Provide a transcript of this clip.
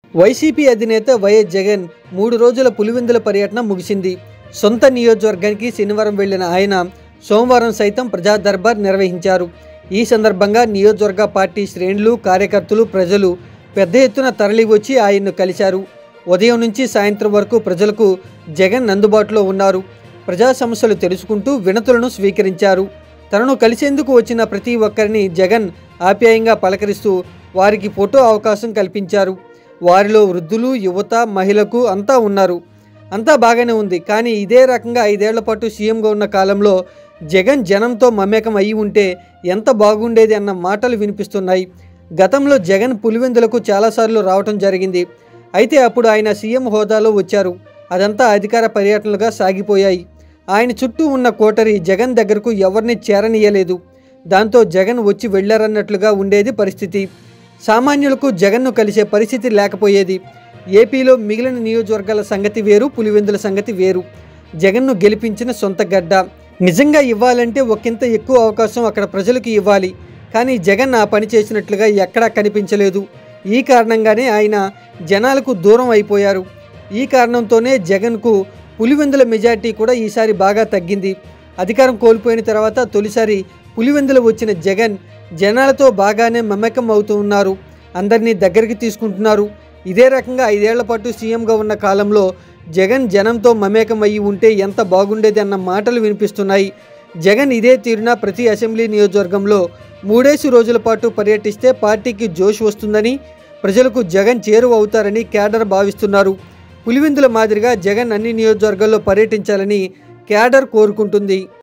YCP అధినేత YS Jagan మూడు రోజుల పులివెందుల పర్యటన ముగిసింది సొంత నియోజకవర్గానికి శనివారం వెళ్లిన ఆయన సోమవారం సైతం ప్రజా దర్బార్ నిర్వహించారు ఈ సందర్భంగా నియోజకవర్గ పార్టీ శ్రేణులు కార్యకర్తలు ప్రజలు పెద్ద ఎత్తున తరలివచ్చి ఆయన్ను కలిశారు ఉదయం నుంచి సాయంత్రం వరకు ప్రజలకు జగన్ అందుబాటులో ఉన్నారు ప్రజా సమస్యలు తెలుసుకుంటూ వినతులను స్వీకరించారు తనను కలిసేందుకు వచ్చిన ప్రతి ఒక్కరిని జగన్ ఆప్యాయంగా పలకరిస్తూ వారికి ఫోటో అవకాశం కల్పించారు వారిలో వృద్ధులు యువత మహిళకు అంతా ఉన్నారు అంతా బాగానే ఉంది కానీ ఇదే రకంగా ఐదేళ్ల పాటు సీఎంగా ఉన్న కాలంలో జగన్ జనంతో మమేకం అయి ఉంటే ఎంత బాగుండేది అన్న మాటలు వినిపిస్తున్నాయి గతంలో జగన్ పులివెందులకు చాలాసార్లు రావటం జరిగింది అయితే అప్పుడు ఆయన సీఎం హోదాలో వచ్చారు అదంతా అధికార పర్యటనలుగా సాగిపోయాయి ఆయన చుట్టూ ఉన్న కోటరి జగన్ దగ్గరకు ఎవరిని చేరనీయలేదు దాంతో జగన్ వచ్చి వెళ్ళారన్నట్లుగా ఉండేది పరిస్థితి సామాన్యులకు జగన్ను కలిసే పరిస్థితి లేకపోయేది ఏపీలో మిగిలిన నియోజకవర్గాల సంగతి వేరు పులివెందుల సంగతి వేరు జగన్ను గెలిపించిన సొంత గడ్డ నిజంగా ఇవ్వాలంటే ఒకంత ఎక్కువ అవకాశం అక్కడ ప్రజలకు ఇవ్వాలి కానీ జగన్ ఆ పని చేసినట్లుగా ఎక్కడా కనిపించలేదు ఈ కారణంగానే ఆయన జనాలకు దూరం అయిపోయారు ఈ కారణంతోనే జగన్కు పులివెందుల మెజార్టీ కూడా ఈసారి బాగా తగ్గింది అధికారం కోల్పోయిన తర్వాత తొలిసారి పులివెందులు వచ్చిన జగన్ జనాలతో బాగానే మమేకం అవుతూ ఉన్నారు అందరినీ దగ్గరికి తీసుకుంటున్నారు ఇదే రకంగా ఐదేళ్ల పాటు సీఎంగా ఉన్న కాలంలో జగన్ జనంతో మమేకం అయ్యి ఉంటే ఎంత బాగుండేది అన్న మాటలు వినిపిస్తున్నాయి జగన్ ఇదే తీరున ప్రతి అసెంబ్లీ నియోజకవర్గంలో మూడేసి రోజుల పాటు పర్యటిస్తే పార్టీకి జోష్ వస్తుందని ప్రజలకు జగన్ చేరువ అవుతారని క్యాడర్ భావిస్తున్నారు పులివెందుల మాదిరిగా జగన్ అన్ని నియోజకవర్గాల్లో పర్యటించాలని క్యాడర్ కోరుకుంటుంది